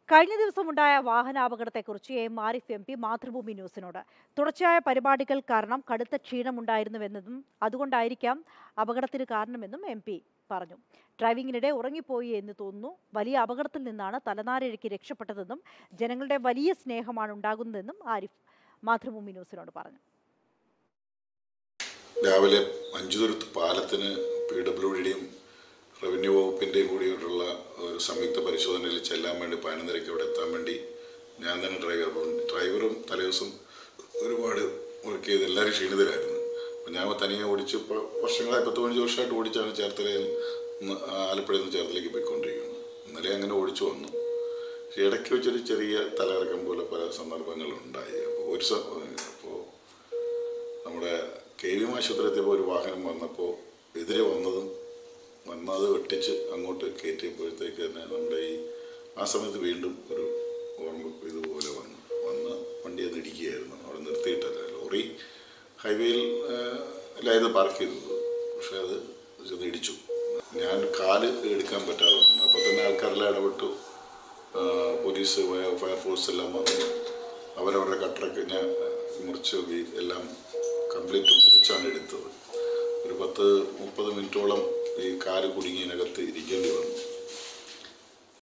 കഴിഞ്ഞ ദിവസമുണ്ടായ വാഹനാപകടത്തെക്കുറിച്ച് M Arif M P Mathrubhumi ന്യൂസിനോട് തുടർച്ചയായ പരിപാടികൾ കാരണം കടുത്ത ക്ഷീണമുണ്ടായിരുന്നുവെന്നതും അതുകൊണ്ടായിരിക്കാം അപകടത്തിന് കാരണമെന്നും എം പി പറഞ്ഞു ഡ്രൈവിംഗിനിടെ ഉറങ്ങിപ്പോയി എന്ന് തോന്നുന്നു വലിയ അപകടത്തിൽ നിന്നാണ് തലനാരിഴയ്ക്ക് രക്ഷപ്പെട്ടതെന്നും ജനങ്ങളുടെ വലിയ സ്നേഹമാണ് ഉണ്ടാകുന്നതെന്നും ആരിഫ് മാതൃഭൂമി ന്യൂസിനോട് പറഞ്ഞു രാവിലെ മഞ്ചുതുരുത്ത് പാലത്തിന് പി ഡബ്ല്യു ഡിയുടെയും റവന്യൂ വകുപ്പിൻ്റെയും കൂടിയിട്ടുള്ള ഒരു സംയുക്ത പരിശോധനയിൽ ചെല്ലാൻ വേണ്ടി പതിനൊന്നരയ്ക്ക് അവിടെ എത്താൻ വേണ്ടി ഞാൻ തന്നെ ഡ്രൈവർ ഡ്രൈവറും തലേദിവസം ഒരുപാട് വർക്ക് ചെയ്ത് എല്ലാവരും ക്ഷീണിതരായിരുന്നു അപ്പം ഞാൻ തനിയെ ഓടിച്ച് ഇപ്പോൾ വർഷങ്ങളായി പത്ത് പതിനഞ്ച് വർഷമായിട്ട് ഓടിച്ചാണ് ചേർത്തലയിൽ നിന്ന് ആലപ്പുഴയിൽ നിന്ന് ചേർത്തലയ്ക്ക് പോയിക്കൊണ്ടിരിക്കുന്നത് ഇന്നലെ അങ്ങനെ ഓടിച്ചു വന്നു പക്ഷേ ഇടയ്ക്ക് വെച്ചൊരു ചെറിയ തലകറക്കം പോലെ പല സന്ദർഭങ്ങളും ഉണ്ടായി അപ്പോൾ ഒരു സ അപ്പോൾ നമ്മുടെ കെ വി എം ആശുപത്രി എത്തിയപ്പോൾ ഒരു വാഹനം വന്നപ്പോൾ എതിരെ വന്നതും വന്നത് വെട്ടിച്ച് അങ്ങോട്ട് കയറ്റിയപ്പോഴത്തേക്ക് തന്നെ നമ്മുടെ ഈ ആ സമയത്ത് വീണ്ടും ഒരു ഓർമ്മ ഇതുപോലെ വന്നു വന്ന് വണ്ടി അത് ഇടിക്കുകയായിരുന്നു അവിടെ നിർത്തിയിട്ടല്ല ലോറി ഹൈവേയിൽ ലായത് പാർക്ക് ചെയ്തത് പക്ഷേ അത് ചെന്ന് ഇടിച്ചു ഞാൻ കാല് എടുക്കാൻ പറ്റാതെ വന്നു അപ്പോൾ തന്നെ ആൾക്കാരെല്ലാം ഇടപെട്ടു ആ, പോലീസ് ഫയ- ഫയർഫോഴ്സ് എല്ലാം വന്നു അവരവരുടെ കട്ടറൊക്കെ ഞാൻ മുറിച്ച് വി- എല്ലാം കംപ്ലീറ്റ് മുറിച്ചാണ് എടുത്തത് ഒരു പത്ത് മുപ്പത് മിനിറ്റോളം ഈ കാല് കുടുങ്ങിയതിനകത്ത് ഇരിക്കേണ്ടി വന്നു